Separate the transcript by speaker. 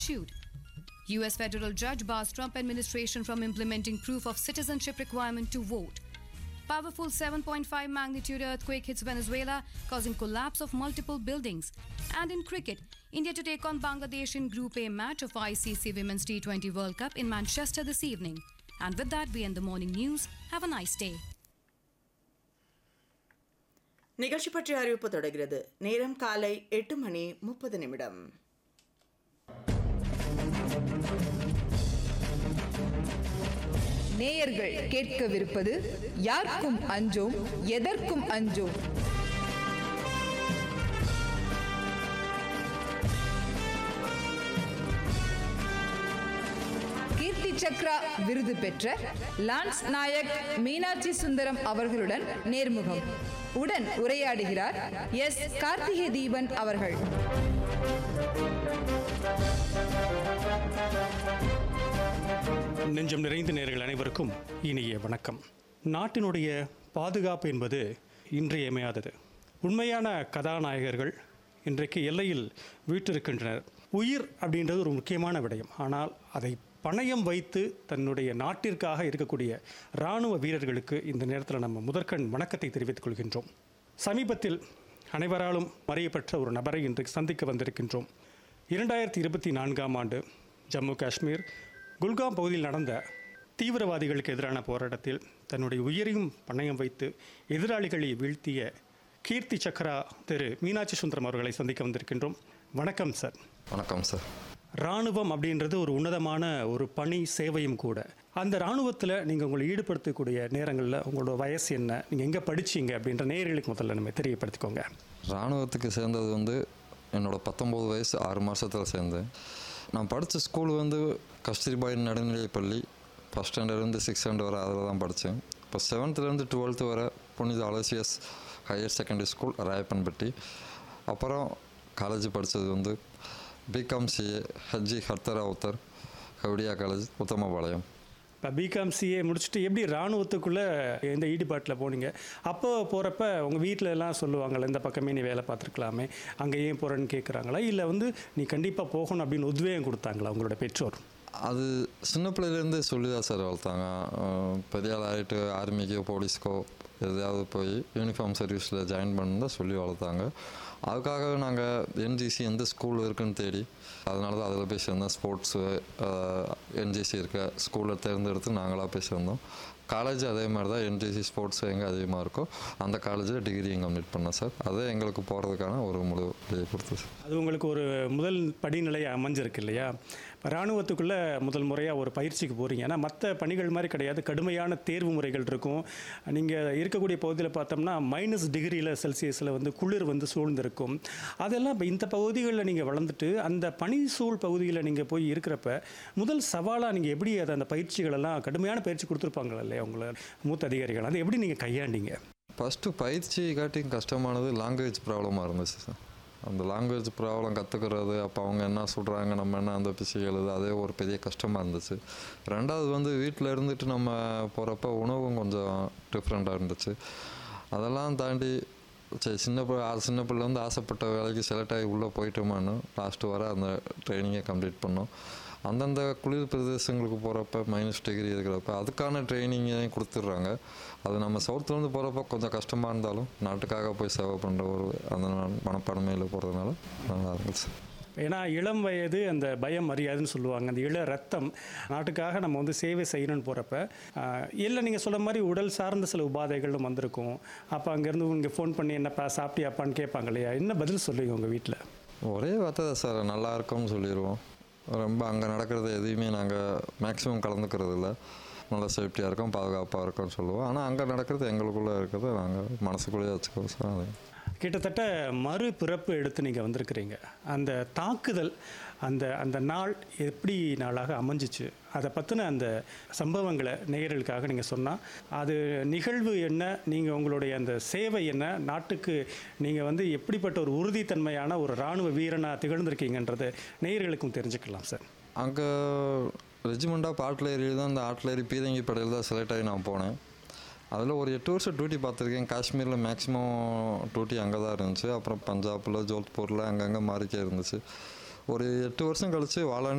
Speaker 1: issued. US federal judge bars Trump administration from implementing proof of citizenship requirement to vote. Powerful 7.5 magnitude earthquake hits Venezuela, causing collapse of multiple buildings. And in cricket, India to take on Bangladesh in Group A match of ICC Women's T20 World Cup in Manchester this evening. And with that, we end the morning news. Have a nice day.
Speaker 2: நிகழ்ச்சி பற்றிய அறிவிப்பு தொடர்கிறது நேரம் காலை எட்டு மணி முப்பது நிமிடம்
Speaker 3: நேயர்கள் கேட்கவிருப்பது யாருக்கும் அஞ்சோம் எதற்கும் அஞ்சோம் கீர்த்தி சக்ரா விருது பெற்ற லான்ஸ் நாயக் மீனாட்சி சுந்தரம் அவர்களுடன் நேர்முகம் உடன் உரையாடுகிறார் எஸ் கார்த்திகை தீபன் அவர்கள்
Speaker 4: நெஞ்சம் நிறைந்த நேர்கள் அனைவருக்கும் இனிய வணக்கம் நாட்டினுடைய பாதுகாப்பு என்பது இன்றியமையாதது உண்மையான கதாநாயகர்கள் இன்றைக்கு எல்லையில் வீற்றிருக்கின்றனர் உயிர் அப்படின்றது ஒரு முக்கியமான விடயம் ஆனால் அதை பணயம் வைத்து தன்னுடைய நாட்டிற்காக இருக்கக்கூடிய இராணுவ வீரர்களுக்கு இந்த நேரத்தில் நம்ம முதற்கண் வணக்கத்தை தெரிவித்துக் கொள்கின்றோம் சமீபத்தில் அனைவராலும் அறியப்பட்ட ஒரு நபரை இன்றைக்கு சந்திக்க வந்திருக்கின்றோம் இரண்டாயிரத்தி இருபத்தி நான்காம் ஆண்டு ஜம்மு காஷ்மீர் குல்காம் பகுதியில் நடந்த தீவிரவாதிகளுக்கு எதிரான போராட்டத்தில் தன்னுடைய உயிரையும் பணயம் வைத்து எதிராளிகளை வீழ்த்திய கீர்த்தி சக்ரா திரு மீனாட்சி சுந்தரம் அவர்களை சந்திக்க வந்திருக்கின்றோம் வணக்கம் சார்
Speaker 5: வணக்கம் சார்
Speaker 4: இராணுவம் அப்படின்றது ஒரு உன்னதமான ஒரு பணி சேவையும் கூட அந்த இராணுவத்தில் நீங்கள் உங்களை ஈடுபடுத்தக்கூடிய நேரங்களில் உங்களோட வயசு என்ன நீங்கள் எங்கே படிச்சீங்க அப்படின்ற நேயர்களுக்கு முதல்ல நம்ம தெரியப்படுத்திக்கோங்க
Speaker 5: இராணுவத்துக்கு சேர்ந்தது வந்து என்னோட பத்தொம்போது வயசு ஆறு மாதத்தில் சேர்ந்தேன் நான் படித்த ஸ்கூல் வந்து கஸ்தூரிபாய் நடுநிலைப்பள்ளி ஃபஸ்ட் ஸ்டாண்டர்ட்லேருந்து சிக்ஸ் ஸ்டாண்டர்ட் வரை அதில் தான் படித்தேன் இப்போ செவன்த்துலேருந்து டுவெல்த்து வரை புனித Aloysius higher secondary school Rayappanpatti அப்புறம் காலேஜ் படித்தது வந்து பிகாம் சிஏ ஹஜ்ஜி ஹர்த்தர் அவுத்தர் கவுடியா காலேஜ் உத்தமபாளையம்
Speaker 4: இப்போ பிகாம் சிஏ முடிச்சுட்டு எப்படி இராணுவத்துக்குள்ளே எந்த ஈடுபாட்டில் போனீங்க அப்போ போகிறப்ப உங்கள் வீட்டில் எல்லாம் சொல்லுவாங்கள்ல இந்த பக்கமே நீ வேலை பார்த்துருக்கலாமே அங்கே ஏன் போகிறேன்னு கேட்குறாங்களா இல்லை வந்து நீ கண்டிப்பாக போகணும் அப்படின்னு உத்வேகம் கொடுத்தாங்களா உங்களோட பெற்றோர்
Speaker 5: அது சின்ன பிள்ளையிலேருந்தே சொல்லி தான் சார் வளர்த்தாங்க அஹ் பெரிய ஆள் ஆகிட்டு ஆர்மிக்கோ போலீஸ்க்கோ எதையாவது போய் யூனிஃபார்ம் சர்வீஸில் ஜாயின் பண்ணு தான் சொல்லி வளர்த்தாங்க அதுக்காக நாங்கள் என்ஜிசி எந்த ஸ்கூல் இருக்குன்னு தேடி அதனால தான் அதில் போய் சேர்ந்தோம் ஸ்போர்ட்ஸு என்ஜிசி இருக்க ஸ்கூலில் தேர்ந்தெடுத்து நாங்களாக போய் சேர்ந்தோம் காலேஜ் அதே மாதிரி தான் என்ஜிசி ஸ்போர்ட்ஸ் எங்கே அதிகமாக இருக்கோ அந்த காலேஜில் டிகிரியும் கம்ப்ளீட் பண்ணேன் சார் அதே எங்களுக்கு போகிறதுக்கான ஒரு முடிவு கொடுத்தது சார்
Speaker 4: அது உங்களுக்கு ஒரு முதல் படிநிலை அமைஞ்சிருக்கு இல்லையா இப்போ இராணுவத்துக்குள்ளே முதல் முறையாக ஒரு பயிற்சிக்கு போகிறீங்க ஏன்னா மற்ற பணிகள் மாதிரி கிடையாது கடுமையான தேர்வு முறைகள் இருக்கும் நீங்கள் இருக்கக்கூடிய பகுதியில் பார்த்தோம்னா மைனஸ் டிகிரியில் செல்சியஸில் வந்து குளிர் வந்து சூழ்ந்திருக்கும் அதெல்லாம் இப்போ இந்த பகுதிகளில் நீங்கள் வளர்ந்துட்டு அந்த பனி சூழ் பகுதியில் நீங்கள் போய் இருக்கிறப்ப முதல் சவாலாக நீங்கள் எப்படி அதை அந்த பயிற்சிகளெல்லாம் கடுமையான பயிற்சி கொடுத்துருப்பாங்களா இல்லையா உங்களை மூத்த அதிகாரிகள் அதை எப்படி நீங்கள் கையாண்டீங்க
Speaker 5: ஃபஸ்ட்டு பயிற்சி காட்டியும் கஷ்டமானது லாங்குவேஜ் ப்ராப்ளமாக இருந்துச்சு சார் அந்த லாங்குவேஜ் ப்ராப்ளம் கற்றுக்கிறது அப்போ அவங்க என்ன சொல்கிறாங்க நம்ம என்ன அந்த பிசி எழுது அதே ஒரு பெரிய கஷ்டமாக இருந்துச்சு ரெண்டாவது வந்து வீட்டில் இருந்துட்டு நம்ம போகிறப்ப உணவும் கொஞ்சம் டிஃப்ரெண்ட்டாக இருந்துச்சு அதெல்லாம் தாண்டி சரி சின்ன பிள்ளை ஆ- சின்ன பிள்ளை வந்து ஆசைப்பட்ட வேலைக்கு செலக்ட் ஆகி உள்ளே போயிட்டோமான்னு லாஸ்ட்டு வர அந்த ட்ரைனிங்கை கம்ப்ளீட் பண்ணோம் அந்தந்த குளிர் பிரதேசங்களுக்கு போகிறப்ப மைனஸ் டிகிரி இருக்கிறப்ப அதுக்கான ட்ரைனிங்கையும் கொடுத்துட்றாங்க அது நம்ம சவுத்துலேருந்து போகிறப்ப கொஞ்சம் கஷ்டமாக இருந்தாலும் நாட்டுக்காக போய் சேவை பண்ணுற ஒரு அந்த மனப்பான்மையில் போகிறதுனால நல்லா இருந்துச்சு
Speaker 4: ஏன்னா இளம் வயது அந்த பயம் அறியாதுன்னு சொல்லுவாங்க அந்த இள ரத்தம் நாட்டுக்காக நம்ம வந்து சேவை செய்யணும்னு போகிறப்ப இல்லை நீங்கள் சொல்ல மாதிரி உடல் சார்ந்த சில உபாதைகளும் வந்திருக்கும் அப்போ அங்கேருந்து இங்கே ஃபோன் பண்ணி என்னப்பா சாப்பிட்டியாப்பான்னு கேட்பாங்க இல்லையா என்ன பதில் சொல்லுவீங்க உங்கள் வீட்டில்
Speaker 5: ஒரே வார்த்தை தான் சார் நல்லா இருக்கும்னு சொல்லிடுவோம் ரொம்ப அங்கே நடக்கிறது எதையுமே நாங்கள் மேக்ஸிமம் கலந்துக்கிறது இல்லை நல்லா சேஃப்டியாக இருக்கும் பாதுகாப்பாக இருக்கும்னு சொல்லுவோம் ஆனால் அங்கே நடக்கிறது எங்களுக்குள்ளே இருக்கிறத நாங்கள் மனசுக்குள்ளேயே வச்சுக்குவோம் சார் அது
Speaker 4: கிட்டத்தட்ட மறுபிறப்பு எடுத்து நீங்கள் வந்திருக்கிறீங்க அந்த தாக்குதல் அந்த அந்த நாள் எப்படி நாளாக அமைஞ்சிச்சு அதை பற்றின அந்த சம்பவங்களை நேயர்களுக்காக நீங்கள் சொன்னால் அது நிகழ்வு என்ன நீங்கள் உங்களுடைய அந்த சேவை என்ன நாட்டுக்கு நீங்கள் வந்து எப்படிப்பட்ட ஒரு உறுதித்தன்மையான ஒரு இராணுவ வீரனாக திகழ்ந்திருக்கீங்கன்றது நேயர்களுக்கும் தெரிஞ்சுக்கலாம் சார்
Speaker 5: அங்கே ரெஜிமெண்ட் ஆஃப் ஆர்ட்லரியில் தான் அந்த ஆர்ட்லரி பீரங்கி படையில் தான் செலக்ட் ஆகி நான் போனேன் அதில் ஒரு எட்டு வருஷம் டியூட்டி பார்த்துருக்கேன் காஷ்மீரில் மேக்ஸிமம் டியூட்டி அங்கே தான் இருந்துச்சு அப்புறம் பஞ்சாபில் ஜோத்பூரில் அங்கங்கே மாறிக்கே இருந்துச்சு ஒரு எட்டு வருஷம் கழித்து வாழ